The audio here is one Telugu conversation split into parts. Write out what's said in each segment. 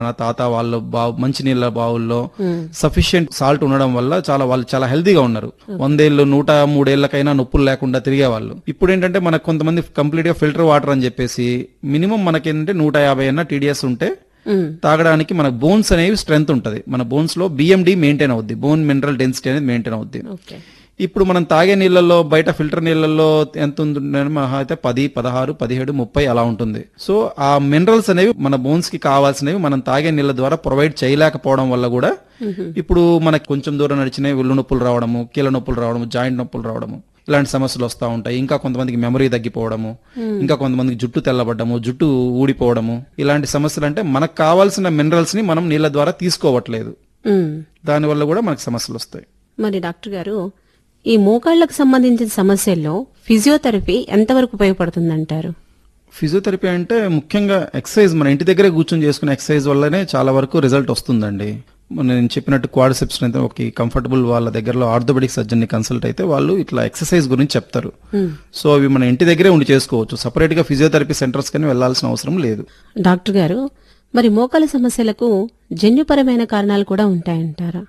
నా తాత వాళ్ళ బావు మంచినీళ్ళ బావుల్లో సఫిషియెంట్ సాల్ట్ ఉండడం వల్ల చాలా వాళ్ళు చాలా హెల్తీగా ఉన్నారు వందేళ్ళు నూట మూడేళ్లకైనా నొప్పులు లేకుండా తిరిగేవాళ్ళు ఇప్పుడు ఏంటంటే మనకు కొంతమంది కంప్లీట్ గా ఫిల్టర్ వాటర్ అని చెప్పేసి మినిమం మనకేంటంటే నూట యాభై అన్న టీడీఎస్ ఉంటే తాగడానికి మన బోన్స్ అనేవి స్ట్రెంత్ ఉంటది మన బోన్స్ లో బిఎండి మెయింటైన్ అవుద్ది బోన్ మినరల్ డెన్సిటీ అనేది మెయింటైన్ అవుద్ది ఓకే ఇప్పుడు మనం తాగే నీళ్ళల్లో బయట ఫిల్టర్ నీళ్ళల్లో ఎంత ఉంటుందని మహా అయితే పది పదహారు పదిహేడు ముప్పై అలా ఉంటుంది సో ఆ మినరల్స్ అనేవి మన బోన్స్ కి కావాల్సినవి మనం తాగే నీళ్ళ ద్వారా ప్రొవైడ్ చేయలేకపోవడం వల్ల కూడా ఇప్పుడు మనకి కొంచెం దూరం నడిచిన ఒళ్ళు నొప్పులు రావడము కీళ్ళ నొప్పులు రావడము జాయింట్ నొప్పులు రావడము ఇలాంటి సమస్యలు వస్తూ ఉంటాయి ఇంకా కొంతమందికి మెమరీ తగ్గిపోవడము ఇంకా కొంతమందికి జుట్టు తెల్లబడ్డము జుట్టు ఊడిపోవడము ఇలాంటి సమస్యలు అంటే మనకు కావాల్సిన మినరల్స్ ని మనం నీళ్ళ ద్వారా తీసుకోవట్లేదు ఉమ్. దానివల్ల కూడా మనకు సమస్యలు వస్తాయి మరి డాక్టర్ గారు ఈ మోకాళ్లకు సంబంధించిన సమస్యల్లో ఫిజియోథెరపీ ఎంతవరకు ఉపయోగపడుతుందంటారు ఫిజియోథెరపీ అంటే ముఖ్యంగా ఎక్సర్సైజ్ మన ఇంటి దగ్గరే కూర్చొని చేసుకునే ఎక్సర్సైజ్ వల్లనే చాలా వరకు రిజల్ట్ వస్తుందండి మొన్న నేను చెప్పినట్టు క్వాడ్రిసెప్స్ అయితే ఒక కంఫర్టబుల్ వాళ్ళ దగ్గరలో ఆర్థోపెడిక్ సర్జన్ ని కన్సల్ట్ అయితే వాళ్ళు ఇట్లా ఎక్సర్సైజ్ గురించి చెప్తారు సో అవి మన ఇంటి దగ్గరే ఉండి చేసుకోవచ్చు సపరేట్ గా ఫిజియోథెరపీ సెంటర్స్ కానీ వెళ్లాల్సిన అవసరం లేదు డాక్టర్ గారు మరి మోకాల సమస్యలకు జన్యుపరమైన కారణాలు కూడా ఉంటాయంటారా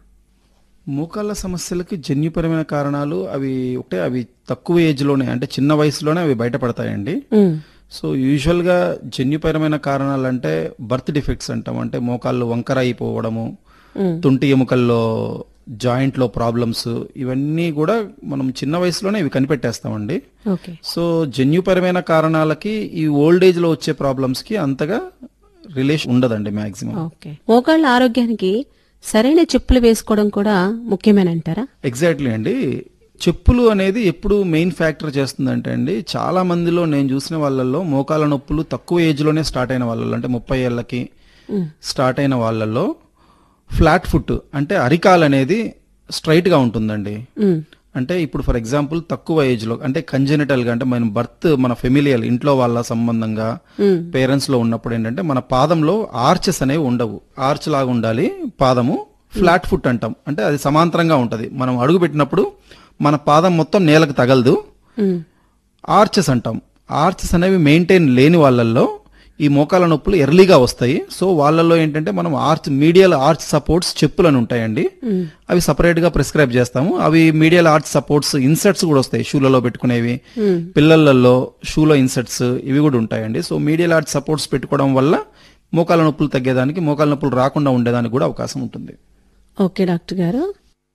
మోకాళ్ళ సమస్యలకి జన్యుపరమైన కారణాలు అవి ఒకటే అవి తక్కువ ఏజ్ లోనే అంటే చిన్న వయసులోనే అవి బయటపడతాయండి ఉమ్. సో యూజువల్ గా జన్యుపరమైన కారణాలు అంటే బర్త్ డిఫెక్ట్స్ అంటాం అంటే మోకాళ్ళు వంకర అయిపోవడము ఉమ్. తుంటి ఎముకల్లో జాయింట్ లో ప్రాబ్లమ్స్ ఇవన్నీ కూడా మనం చిన్న వయసులోనే ఇవి కనిపెట్టేస్తామండి ఓకే సో జన్యుపరమైన కారణాలకి ఈ ఓల్డ్ ఏజ్ లో వచ్చే ప్రాబ్లమ్స్ కి అంతగా రిలేషన్ ఉండదండి మాక్సిమం ఓకే మోకాళ్ళ ఆరోగ్యానికి సరైన చెప్పులు వేసుకోవడం కూడా ముఖ్యమేనంటారా ఎగ్జాక్ట్లీ అండి చెప్పులు అనేది ఎప్పుడు మెయిన్ ఫ్యాక్టర్ చేస్తుందంటే అండి చాలా మందిలో నేను చూసిన వాళ్ళల్లో మోకాల నొప్పులు తక్కువ ఏజ్ లోనే స్టార్ట్ అయిన వాళ్ళలో అంటే ముప్పై ఏళ్ళకి స్టార్ట్ అయిన వాళ్ళల్లో ఫ్లాట్ ఫుట్ అంటే అరికాలు అనేది స్ట్రైట్ గా ఉంటుందండి ఉమ్. అంటే ఇప్పుడు ఫర్ ఎగ్జాంపుల్ తక్కువ ఏజ్ లో అంటే కంజెనిటల్ గా అంటే మన బర్త్ మన ఫెమిలియల్ ఇంట్లో వాళ్ళ సంబంధంగా పేరెంట్స్ లో ఉన్నప్పుడు ఏంటంటే మన పాదంలో ఆర్చెస్ అనేవి ఉండవు ఆర్చ్ లాగా ఉండాలి పాదము ఫ్లాట్ ఫుట్ అంటాం అంటే అది సమాంతరంగా ఉంటది మనం అడుగు పెట్టినప్పుడు మన పాదం మొత్తం నేలకు తగలదు ఉమ్. ఆర్చెస్ అంటాం ఆర్చెస్ అనేవి మెయింటైన్ లేని వాళ్ళల్లో ఈ మోకాల నొప్పులు ఎర్లీగా వస్తాయి సో వాళ్ళల్లో ఏంటంటే మనం ఆర్చ్ మీడియల్ ఆర్చ్ సపోర్ట్స్ చెప్పులు అని ఉంటాయండి అవి సపరేట్ గా ప్రిస్క్రైబ్ చేస్తాము అవి మీడియల్ ఆర్చ్ సపోర్ట్స్ ఇన్సెట్స్ కూడా వస్తాయి షూలలో పెట్టుకునేవి పిల్లలలో షూలో ఇన్సెట్స్ ఇవి కూడా ఉంటాయండి సో మీడియల్ ఆర్చ్ సపోర్ట్స్ పెట్టుకోవడం వల్ల మోకాల నొప్పులు తగ్గేదానికి మోకాల నొప్పులు రాకుండా ఉండేదానికి కూడా అవకాశం ఉంటుంది ఓకే డాక్టర్ గారు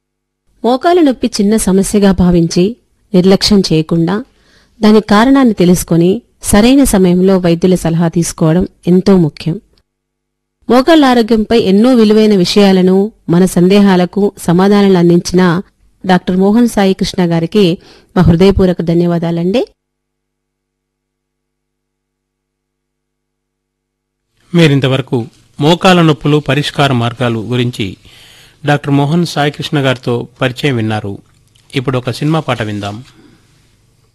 మోకాలు నొప్పి చిన్న సమస్యగా భావించి నిర్లక్ష్యం చేయకుండా దాని కారణాన్ని తెలుసుకొని సరైన సమయంలో వైద్యుల సలహా తీసుకోవడం ఎంతో ముఖ్యం మోకాళ్ళ ఆరోగ్యంపై ఎన్నో విలువైన విషయాలను మన సందేహాలకు సమాధానాలు అందించిన డాక్టర్ మోహన్ సాయి కృష్ణ గారికి మా హృదయపూర్వక ధన్యవాదాలండి మీరింతవరకు మోకాల నొప్పులు పరిష్కార మార్గాలు గురించి డాక్టర్ మోహన్ సాయికృష్ణ గారితో పరిచయం విన్నారు ఇప్పుడు ఒక సినిమా పాట విందాం